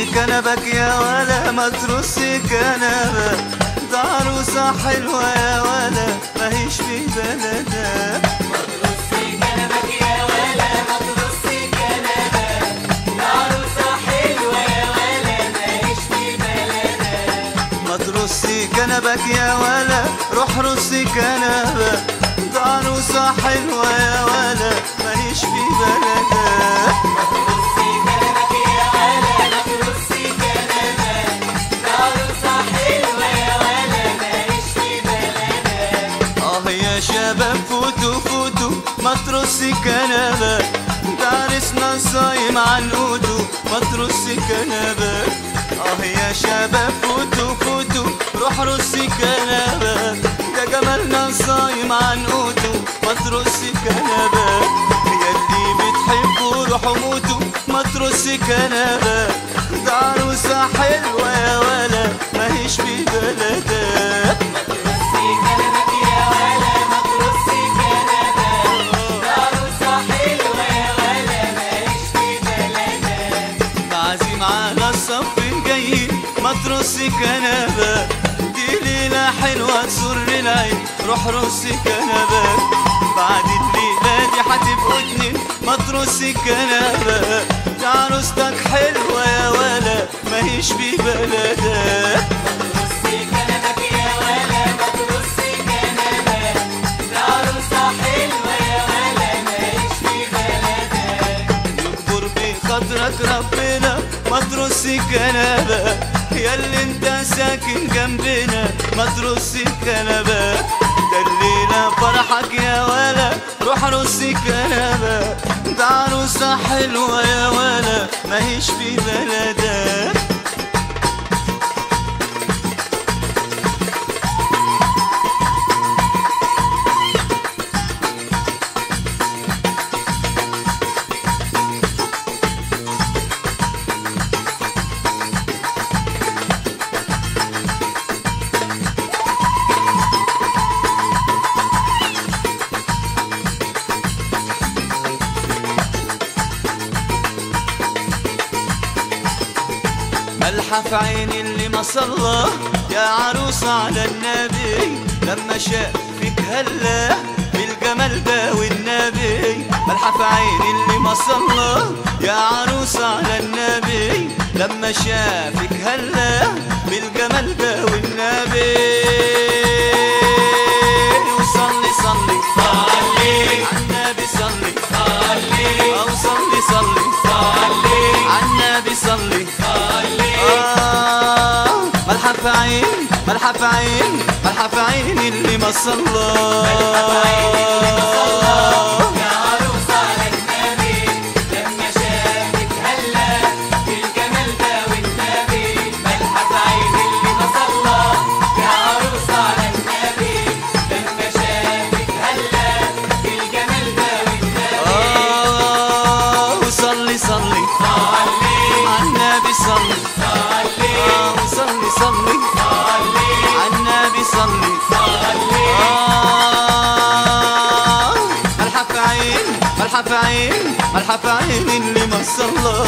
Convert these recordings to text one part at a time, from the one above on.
كنبك يا ولا ما ترصي كنبك ده عروسة حلوة يا ولا ماهيش في بلدك ترصي كنبك يا ولا ما ترصي كنبك عروسة حلوة يا ولا ماليش في بلدك ما ترصي كنبك يا ولا روح رصي كنبك ده عروسة حلوة يا ولا ماهيش في بلدك ترصي كنبك يا ولا ما ترصي كنبك عروسة حلوة يا ولا ماليش في بلدك اه يا شباب فوتوا فوتوا ما ترصي كنبك ده عرسنا صايم عن قوته ما ترصي كنبك اه يا شباب فوتوا فوتوا روح رصي كنبك ده جمالنا صايم عن قوته ما ترصي كنبك ياللي بتحبوا روحوا موتوا ما ترصي كنبك ده عروسة حلوة يا ولا ماهيش في بلدك ترصي كنبك يا ولا ما ترصي كنبك عروسة حلوة يا ولا ماليش في بلدك معزيم على الصف الجاي ما ترصي كنبك دي ليلة حلوة تسر العين روح رصي كنبك بعد الليلة دي هتبقوا اتنين ما ترصي كنبك دي عروستك حلوة يا ولا ماهيش في بلدك ترصي كنبك يا ولا ما ترصي كنبك عروسة حلوة يا ولا ماليش في بلدك يكبر بخاطرك ربنا ما ترصي كنبك يا اللي انت ساكن جنبنا ما ترصي كنبك دلينا فرحك يا ولا روح رصي كنبك ده عروسة حلوة يا ولا ماهيش في بلدك ملحة في عيني اللي ما صلى يا عروسة على النبي لما شافك هلا بالجمال ده والنبي ملحة في عيني اللي ما صلى يا عروسة على النبي لما شافك هلا بالجمال ده والنبي وصلي صلي صلي على النبي صلي صلي أو صلي صلي صلي على النبي صلي صلي آه، ملحة في عين ملحة في عين ملحة في عين اللي ما صلى يا عروسة على النبي لما شافك هلا بالجمال ده والنبي ملحة عين اللي ما صلى يا عروسة على النبي لما شافك هلا بالجمال ده والنبي آه، وصلي صلي صلي على النبي صلي صلي آه، وصلي صلي صلي على النبي صلي صلي آه، ملحة في عين ملحة في عين ملحة في عين اللي ما صلى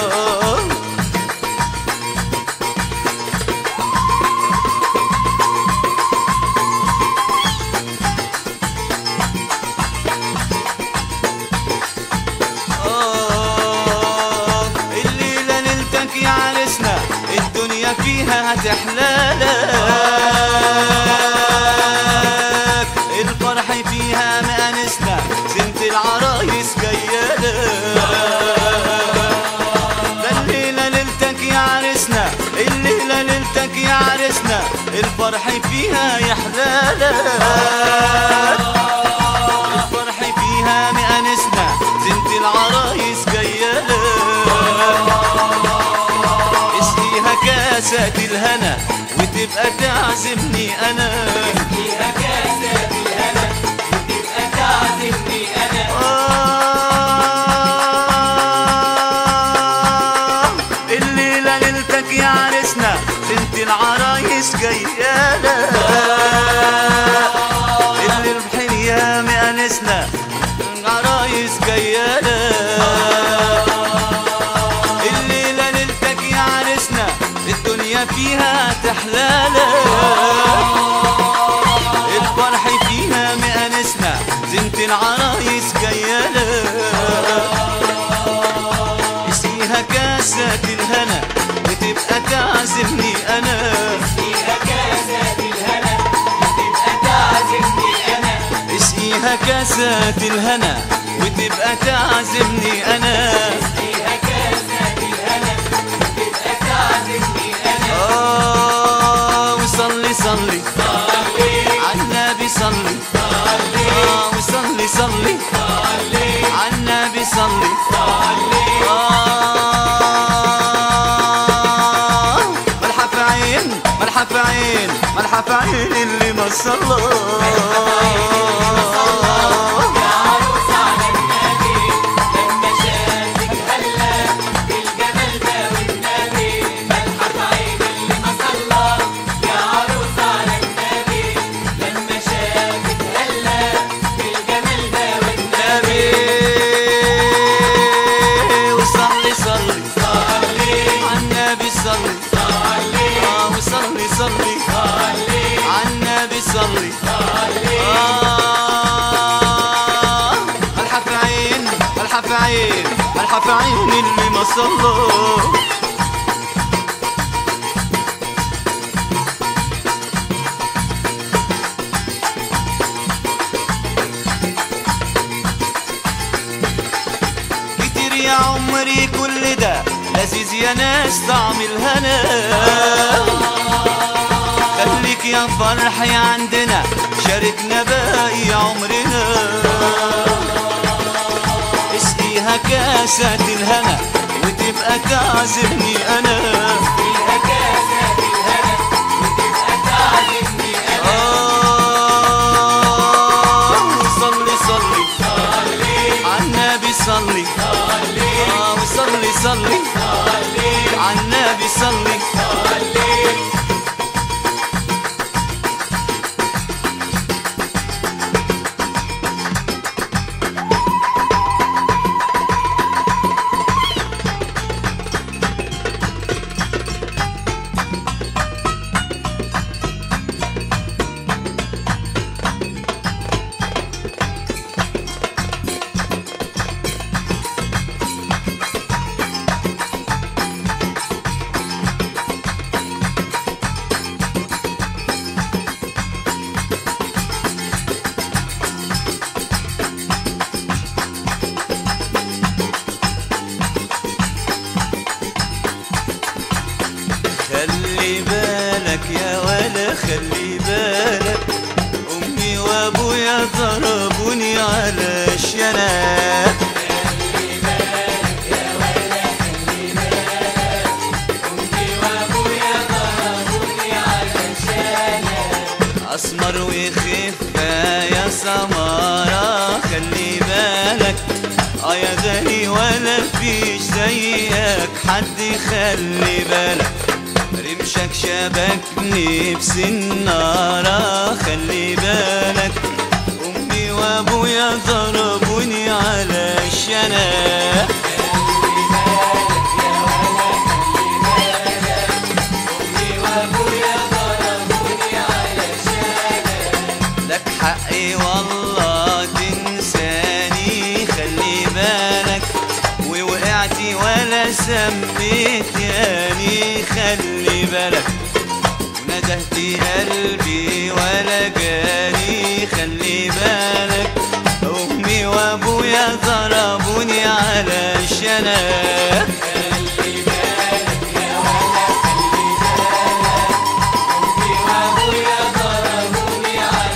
آه، الليلة ليلتك يا عرسنا الدنيا فيها هتحلالك الفرح فيها مأنسنا زنت العرايس جيالك ده الليلة ليلتك يا عرسنا الليلة ليلتك يا عرسنا الفرح فيها يحلالك الفرح فيها مأنسنا زنت العرايس جيالك اسقيها كاسة الهنا وتبقى تعزمني انا فيها كاسة الهنا وتبقى تعزمني أنا آه، الليلة ليلتك يا عرسنا بنت العرايس جيالة اللي بحليها مأنسنا عرايس جيالة الليلة ليلتك يا عرسنا كاسات الهنا وتبقى تعزمني انا فيها كاسات الهنا وتبقى تعزمني أنا اسقيها كاسات الهنا وتبقى تعزمني انا فيها كاسات الهنا وتبقى تعزمني أنا اه وصلي صلي صلي عالنبي صلي صلي اه وصلي صلي صلي عالنبي صلي صلي آه ملحة في عين ملحة في عين ملحة في عين اللي ما صلى يا عروس على النبي لما شافك هلا بالجمال ده والنبي ملحق عين اللي ما صلى يا عروس على النبي لما شافك هلا بالجمال ده والنبي نبي وصلي صلي صلي عالنبي صلي صلي اه وصلي صلي صلي عالنبي صلي صلي آه ملحة في عين ملحة في عين ملحة في عين اللي ما صلى كتير يا عمري كل ده لذيذ يا ناس طعم الهنا خليك يا فرحي عندنا شاركنا باقي عمرنا اسقيها كاسات الهنا وتبقى تعزمني انا فيها كاسات الهنا وتبقى تعزمني أنا آه صلي صلي صلي عالنبي صلي صلي آه وصلي صلي صلي عالنبي صلي صلي خلي بالك يا ولا خلي بالك امي وابويا ضربوني على الشناق أمي وأبويا ضربوني علشانك اسمر وخفة يا سمارة خلي بالك اه يا غالي ولا فيش زيك حد خلي بالك رمشك شبكني بسنارة خلي بالك امي وابويا ضربوني على الشناق أمي وأبويا ضربوني علشانك لك حقي والله تنساني خلي بالك ووقعتي ولا سميت ياني خلي بالك وندهتي قلبي ولا جاني خلي بالك امي وابويا ضربوني على الشناق خلي بالك يا ولا خلي بالك أمي وأبويا ضربوني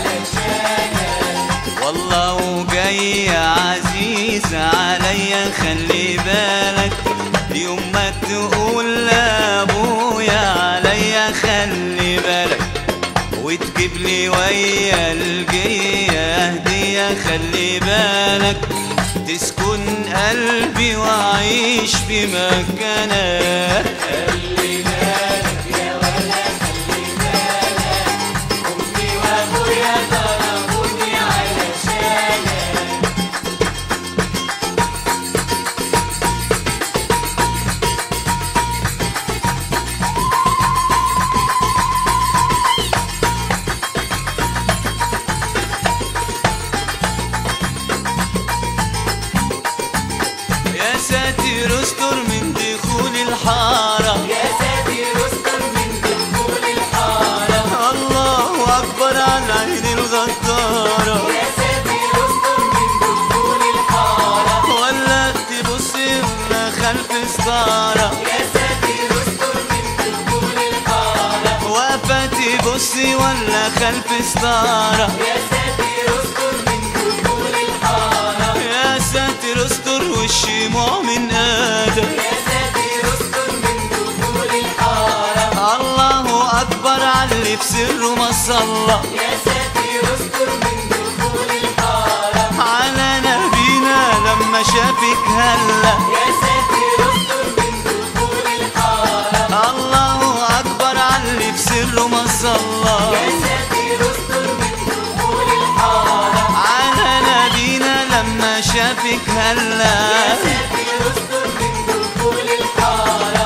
علشانك والله وجاي عزيز عليا خلي بالك يوم ما تقول لابويا عليا خلي بالك وتجيب لي ويا الجية هدية خلي بالك تسكن قلبي واعيش في مكانك خلي بالك يا ولا خلي بالك أمي وأبويا ضربوني علشانك يا ساتر استر من دخول أكبر على العين الغدارة يا ساتر استر من دخول الحارة ولا تبصي ولا خلف ستارة يا ساتر استر من دخول الحارة واقفة تبصي ولا خلف ستارة يا ساتر استر من دخول الحارة يا ساتر استر والشموع من آدم يا ساتر استر من دخول الحارة الله أكبر على اللي في سره ما صلى يا ساتر استر من دخول الحارة على نبينا لما شافك هلا يا ساتر استر من دخول الحارة الله أكبر على اللي في سره ما صلى يا ساتر استر من دخول الحارة على نبينا لما شافك هلا يا ساتر استر من دخول الحارة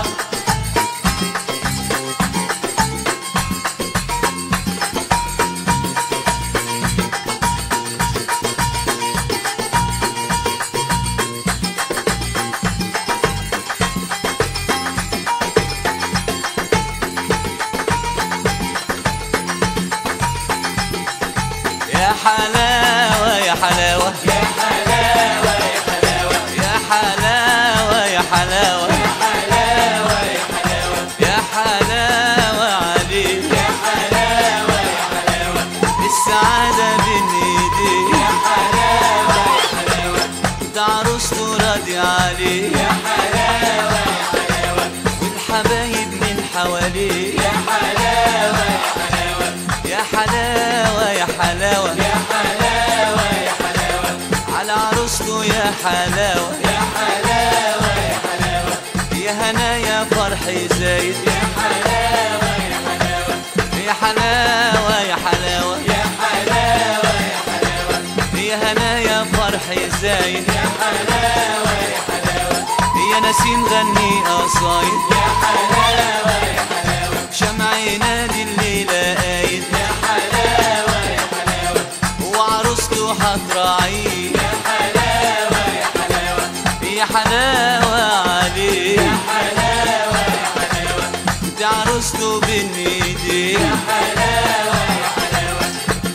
يا حلاوة يا حلاوة يا حلاوة يا حلاوة يا حلاوة يا حلاوة يا حلاوة يا حلاوة يا حلاوة عليك يا حلاوة يا حلاوة السعادة بين ايديك يا حلاوة يا حلاوة انت عروسته راضي عليك يا حلاوة يا حلاوة والحبايب من حواليك يا حلاوة يا حلاوة يا حلاوة يا حلاوة يا حلاوة يا حلاوة على عروسته يا حلاوة يا حلاوة يا حلاوة يا هنا يا فرحي زايد يا حلاوة يا حلاوة يا حلاوة يا حلاوة يا حلاوة يا حلاوة يا هنا يا فرحي زايد يا حلاوة يا حلاوة يا نسيم غني قصايد يا حلاوة يا حلاوة شمع ينادي الليلة قايد يا حلاوة يا حلاوة وعروسته هتراعيه يا حلاوة يا حلاوة يا حلاوة عليه يا حلاوة يا حلاوة دي عروسته بين ايديه يا حلاوة يا حلاوة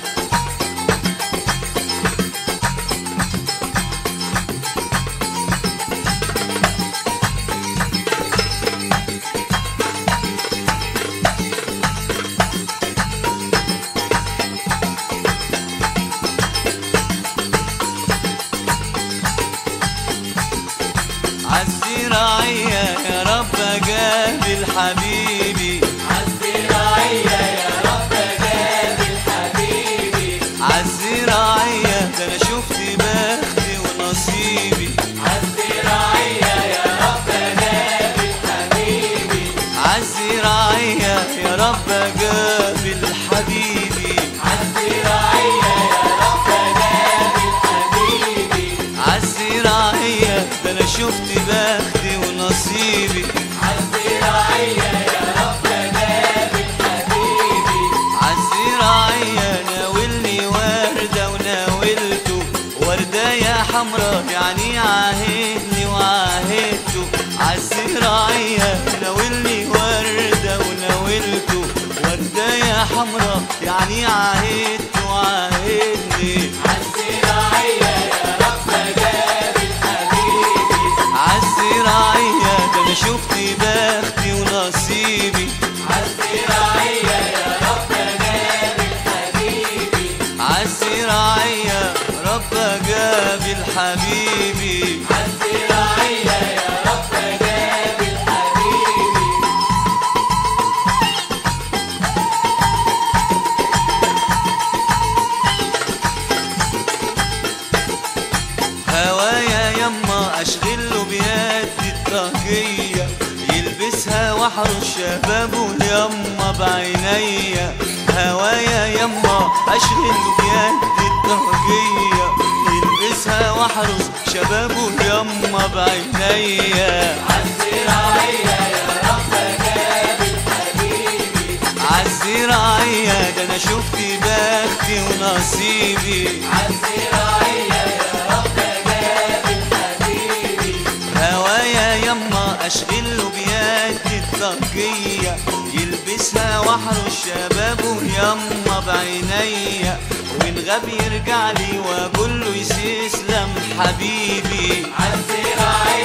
عالزراعية يا رب قابل حبيبي عالزراعية يا رب جابل حبيبي عالزراعية ده انا شفت بختي ونصيبي عالزراعية يا رب جابل حبيبي عالزراعية يا رب قابل حبيبي عالزراعية يا رب جابل حبيبي عالزراعية ده انا شفت بختي ونصيبي عالزراعية يا رب جابل حبيبي عالزراعية ناولني وردة وناولته وردة يا حمرا يعني عاهدني وعاهدته عالزراعية ناولني وردة وناولته وردة يا حمرا يعني عاهدته وعاهدني عالزراعية يا رب جابل حبيبي عالزراعية ده انا شفت بختي ونصيبي عالزراعية يا رب جابل حبيبي عالزراعية رب جابل حبيبي عالزراعية يا رب جابل حبيبي هوايا يما اشغله بيد الطاقية يلبسها واحرس شبابه يما بعينيا هوايا يما اشغله بيد الطاقية يلبسها واحرس شبابه يما بعينيا عالزراعية يا رب جابل حبيبي عالزراعية ده انا شفت بختي ونصيبي عالزراعية يا رب جابل حبيبي هوايا يما اشغله بيد الطاقية يلبسها وحر الشباب ويما بعينيا وإن غاب يرجع لي وأقول له يسلم حبيبي عالزراعية